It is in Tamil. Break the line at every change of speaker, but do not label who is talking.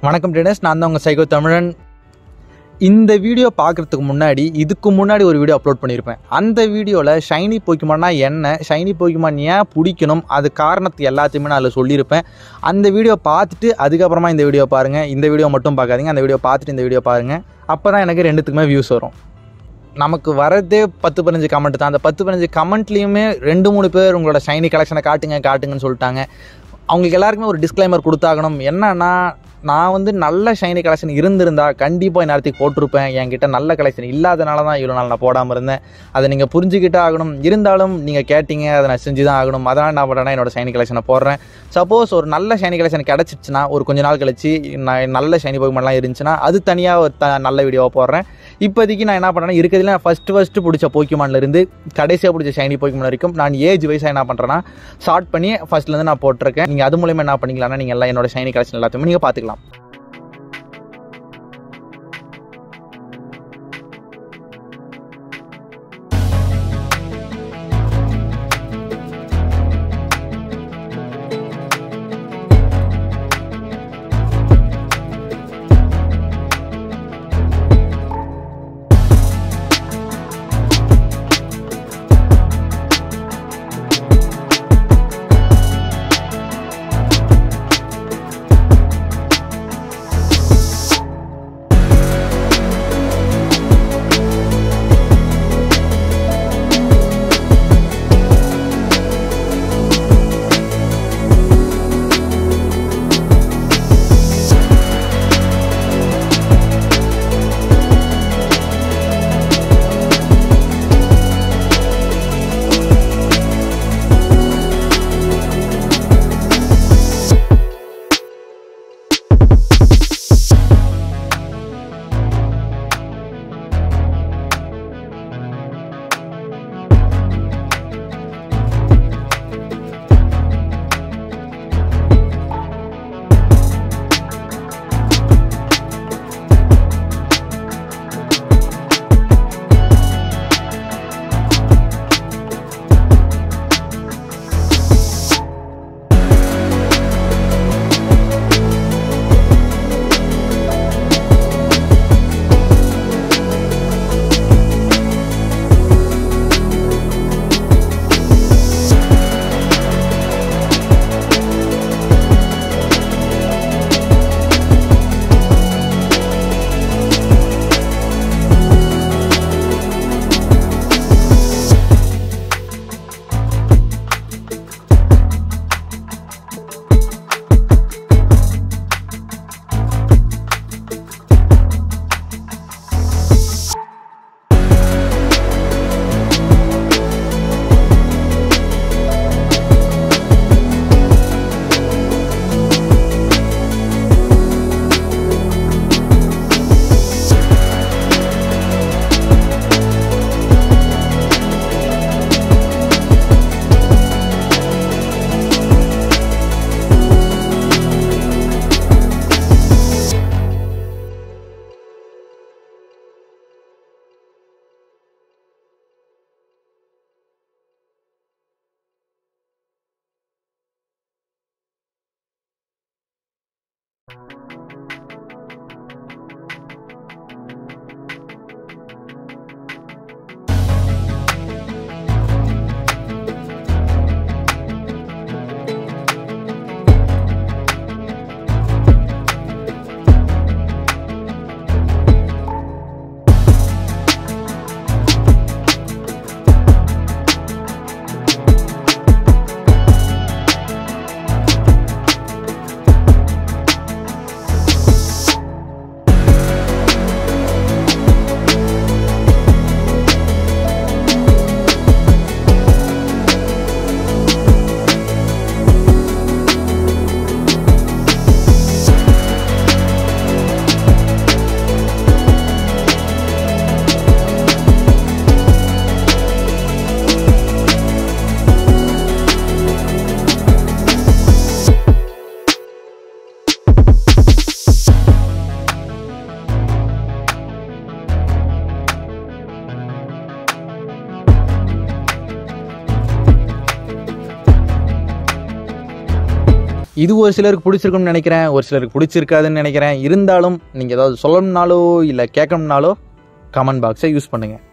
வணக்கம் ட்ரேடர்ஸ் நான் தான் உங்கள் சைகோ தமிழன் இந்த வீடியோ பார்க்குறதுக்கு முன்னாடி இதுக்கு முன்னாடி ஒரு வீடியோ அப்லோட் பண்ணியிருப்பேன் அந்த வீடியோவில் ஷைனி போக்கிமான்னா என்ன ஷைனி போக்கிமான் ஏன் பிடிக்கணும் அது காரணத்தை எல்லாத்தையுமே நான் அதில் சொல்லியிருப்பேன் அந்த வீடியோ பார்த்துட்டு அதுக்கப்புறமா இந்த வீடியோ பாருங்கள் இந்த வீடியோ மட்டும் பார்க்காதீங்க அந்த வீடியோ பார்த்துட்டு இந்த வீடியோ பாருங்கள் அப்போ தான் எனக்கு ரெண்டுத்துக்குமே வியூஸ் வரும் நமக்கு வரதே பத்து பதினஞ்சு கமெண்ட் தான் அந்த பத்து பதினஞ்சு கமெண்ட்லேயுமே ரெண்டு மூணு பேர் உங்களோட ஷைனி கலெக்ஷனை காட்டுங்க காட்டுங்கன்னு சொல்லிட்டாங்க அவங்களுக்கு எல்லாருக்குமே ஒரு டிஸ்க்ளைமர் கொடுத்தாகணும் என்னன்னா நான் வந்து நல்ல ஷைனி கலெக்ஷன் இருந்திருந்தா கண்டிப்பாக இந்நேரத்துக்கு போட்டிருப்பேன் என்கிட்ட நல்ல கலெக்ஷன் இல்லாதனால தான் இவ்வளோ நாள் நான் போடாமல் இருந்தேன் அதை நீங்கள் புரிஞ்சுக்கிட்டே ஆகணும் இருந்தாலும் நீங்கள் கேட்டீங்க அதை நான் செஞ்சு தான் ஆகணும் அதனால் நான் பண்ணுறேன்னா என்னோட ஷைனி கலெக்ஷனை போடுறேன் சப்போஸ் ஒரு நல்ல ஷைனி கலெக்ஷன் கிடச்சிச்சுன்னா ஒரு கொஞ்ச நாள் கழிச்சு நான் நல்ல ஷைனி போய்மெல்லாம் இருந்துச்சுன்னா அது தனியாக ஒரு த நல்ல வீடியோவாக போடுறேன் இப்போதைக்கு நான் என்ன பண்ணுறேன்னா இருக்கிறதுல நான் ஃபஸ்ட்டு ஃபஸ்ட்டு பிடிச்ச போக்கிமான்ல இருந்து கடைசியாக பிடிச்ச ஷைனி போக்கிமான் வரைக்கும் நான் ஏஜ் வைஸாக என்ன பண்ணுறேன்னா ஸ்டார்ட் பண்ணி ஃபஸ்ட்லேருந்து நான் போட்டிருக்கேன் நீங்கள் அது மூலயமா என்ன பண்ணிக்கலாம்னா நீங்கள் எல்லாம் என்னோட ஷைனி கலெக்ஷன் எல்லாத்தையுமே நீங்கள் பார்த்துக்கலாம் இது ஒரு சிலருக்கு பிடிச்சிருக்கும்னு நினைக்கிறேன் ஒரு சிலருக்கு பிடிச்சிருக்காதுன்னு நினைக்கிறேன் இருந்தாலும் நீங்கள் ஏதாவது சொல்லணும்னாலோ இல்லை கேட்கணும்னாலோ கமெண்ட் பாக்ஸை யூஸ் பண்ணுங்கள்